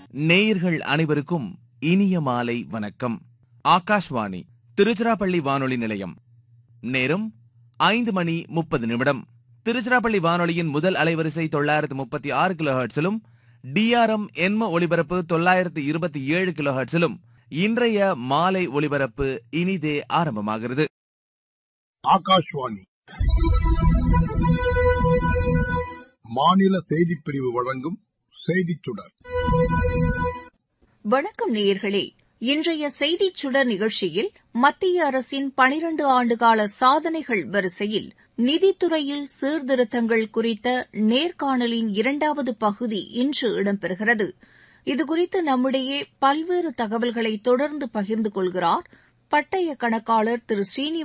நேயர்கள் அனைவருக்கும் இனிய மாலை வணக்கம் ஆகாஷ்வாணி திருச்சிராப்பள்ளி வானொலி நிலையம் நேரம் ஐந்து மணி முப்பது நிமிடம் திருச்சிராப்பள்ளி வானொலியின் முதல் அலைவரிசை தொள்ளாயிரத்து முப்பத்தி ஆறு கிலோ ஹெர்ட்ஸிலும் டிஆர்எம் எண்ம ஒலிபரப்பு தொள்ளாயிரத்து இருபத்தி ஏழு கிலோ ஹெர்ட்ஸிலும் இன்றைய மாலை ஒலிபரப்பு இனிதே ஆரம்பமாகிறது ஆகாஷ்வாணி மாநில செய்திப் பிரிவு வழங்கும் செய்திச் சுடர் வணக்கம் நேயர்களே இன்றைய செய்திச் சுடர் நிகழ்ச்சியில் மத்திய அரசின் பனிரண்டு ஆண்டுகால சாதனைகள் வரிசையில் நிதித்துறையில் சீர்திருத்தங்கள் குறித்த நேர்காணலின் இரண்டாவது பகுதி இன்று இடம்பெறுகிறது இதுகுறித்து நம்மிடையே பல்வேறு தகவல்களை தொடர்ந்து பகிர்ந்து கொள்கிறார் பட்டய கணக்காளர் திரு ஸ்ரீனி